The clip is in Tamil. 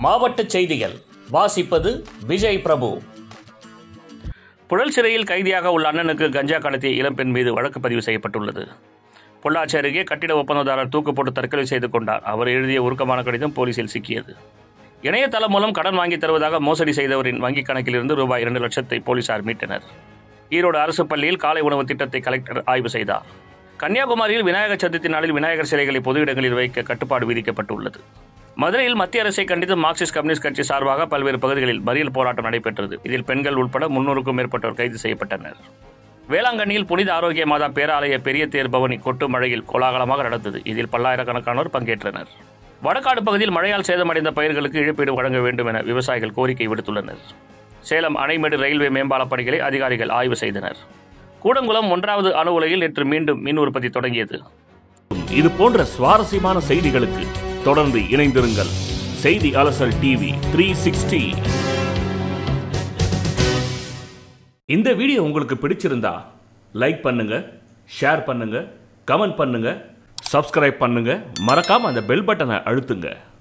மாவட்டச் செய்திகள் வாசிப்பது விஜய் பிரபு புழல் சிறையில் கைதியாக உள்ள அண்ணனுக்கு கஞ்சா கடத்திய இளம்பெண் மீது வழக்கு பதிவு செய்யப்பட்டுள்ளது பொள்ளாச்சி அருகே கட்டிட ஒப்பந்ததாரர் தூக்கு போட்டு தற்கொலை செய்து கொண்டார் அவர் எழுதிய உருக்கமான கடிதம் போலீசில் சிக்கியது இணையதளம் மூலம் கடன் வாங்கி தருவதாக மோசடி செய்தவரின் வங்கிக் கணக்கிலிருந்து ரூபாய் இரண்டு லட்சத்தை போலீசார் மீட்டனர் ஈரோடு அரசு பள்ளியில் காலை உணவு திட்டத்தை கலெக்டர் ஆய்வு செய்தார் கன்னியாகுமரியில் விநாயகர் சதுர்த்தி நாளில் விநாயகர் சிலைகளை பொது இடங்களில் வைக்க கட்டுப்பாடு விதிக்கப்பட்டுள்ளது மதுரையில் மத்திய அரசை கண்டித்து மார்க்சிஸ்ட் கம்யூனிஸ்ட் கட்சி சார்பாக பல்வேறு பகுதிகளில் மறியல் போராட்டம் நடைபெற்றது இதில் பெண்கள் உட்பட முன்னூறுக்கும் மேற்பட்டோர் கைது செய்யப்பட்டனர் வேளாங்கண்ணியில் புனித ஆரோக்கிய மாதா பேராலய பெரிய தேர் பவனி கொட்டு மழையில் கோலாகலமாக நடந்தது இதில் பல்லாயிரக்கணக்கானோர் பங்கேற்றனர் வடகாடு பகுதியில் மழையால் சேதமடைந்த பயிர்களுக்கு இழப்பீடு வழங்க வேண்டும் என விவசாயிகள் கோரிக்கை விடுத்துள்ளனர் சேலம் அணைமேடு ரயில்வே மேம்பாலப் பணிகளை அதிகாரிகள் ஆய்வு செய்தனர் கூடங்குளம் ஒன்றாவது அணு உலையில் நேற்று மீண்டும் மின் உற்பத்தி தொடங்கியது இது போன்ற சுவாரஸ்யமான செய்திகளுக்கு தொடர்ந்து இணைந்திருங்கள் செய்தி அலசல் டிவி த்ரீ சிக்ஸ்டி இந்த வீடியோ உங்களுக்கு பிடிச்சிருந்தா லைக் பண்ணுங்க ஷேர் பண்ணுங்க கமெண்ட் பண்ணுங்க சப்ஸ்கிரைப் பண்ணுங்க மறக்காம அந்த பெல் பட்டனை அழுத்துங்க